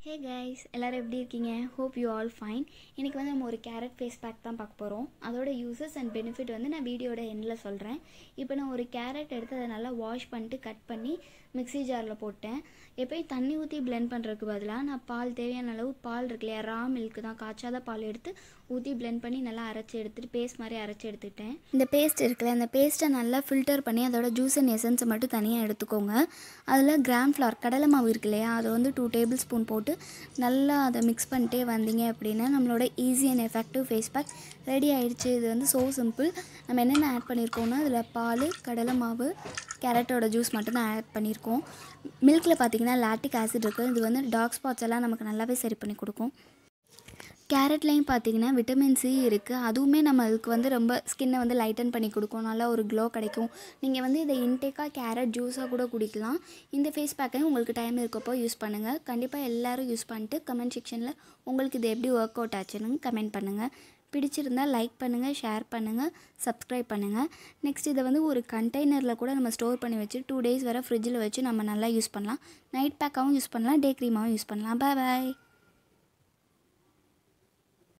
hey guys எல்லோரும் எப்படி இருக்கீங்க ஹோப் யூ ஆல் ஃபைன் இன்றைக்கி வந்து நம்ம ஒரு கேரட் ஃபேஸ் பேக் தான் பார்க்க போகிறோம் அதோட யூசஸ் அண்ட் பெனிஃபிட் வந்து நான் வீடியோட எண்டில் சொல்கிறேன் இப்போ நான் ஒரு கேரட் எடுத்து அதை நல்லா வாஷ் பண்ணிட்டு கட் பண்ணி மிக்ஸி ஜாரில் போட்டேன் எப்போயும் தண்ணி ஊற்றி blend பண்ணுறதுக்கு பதிலாக நான் பால் தேவையான அளவு பால் இருக்கு இல்லையா ரா மில்க் தான் காய்ச்சாத பால் எடுத்து ஊற்றி blend பண்ணி நல்லா அரைச்சி எடுத்துட்டு பேஸ்ட் மாதிரி அரைச்சி எடுத்துக்கிட்டேன் இந்த பேஸ்ட் இருக்குல்ல இந்த பேஸ்ட்டை நல்லா ஃபில்டர் பண்ணி அதோட ஜூஸ் அண்ட் எசன்ஸை மட்டும் தனியாக எடுத்துக்கோங்க அதில் கிராம் ஃப்ளார் கடலை மாவு இருக்கு இல்லையா அதை வந்து டூ டேபிள் ஸ்பூன் போட்டு நல்லா அதை மிக்ஸ் பண்ணிட்டே வந்தீங்க அப்படின்னா நம்மளோட easy and effective face pack ready ஆயிடுச்சு இது வந்து ஸோ சிம்பிள் நம்ம என்னென்ன ஆட் பண்ணியிருக்கோம்னா அதில் பால் கடலை மாவு கேரட்டோட ஜூஸ் மட்டும் தான் ஆட் பண்ணியிருக்கோம் மில்கில் பார்த்தீங்கன்னா லாக்டிக் ஆசிட் இருக்குது இது வந்து டார்க் ஸ்பாட்ஸ் எல்லாம் நமக்கு நல்லாவே சரி பண்ணி கொடுக்கும் கேரட்லேயும் பார்த்தீங்கன்னா விட்டமின் சி இருக்குது அதுவுமே நம்ம அதுக்கு வந்து ரொம்ப ஸ்கின்னை வந்து லைட்டன் பண்ணி கொடுக்கும் நல்லா ஒரு க்ளோ கிடைக்கும் நீங்கள் வந்து இதை இன்டேக்காக கேரட் ஜூஸாக கூட குடிக்கலாம் இந்த ஃபேஸ் பேக்கையும் உங்களுக்கு டைம் இருக்கப்போ யூஸ் பண்ணுங்கள் கண்டிப்பாக எல்லோரும் யூஸ் பண்ணிட்டு கமெண்ட் செக்ஷனில் உங்களுக்கு இது எப்படி ஒர்க் அவுட் ஆச்சுன்னு கமெண்ட் பண்ணுங்கள் பிடிச்சிருந்தால் லைக் பண்ணுங்கள் ஷேர் பண்ணுங்கள் சப்ஸ்கிரைப் பண்ணுங்கள் நெக்ஸ்ட் இதை வந்து ஒரு கண்டெய்னரில் கூட நம்ம ஸ்டோர் பண்ணி வச்சு டூ டேஸ் வரை ஃப்ரிட்ஜில் வச்சு நம்ம நல்லா யூஸ் பண்ணலாம் நைட் பேக்காகவும் யூஸ் பண்ணலாம் டே க்ரீமாகவும் யூஸ் பண்ணலாம் பாய் பாய்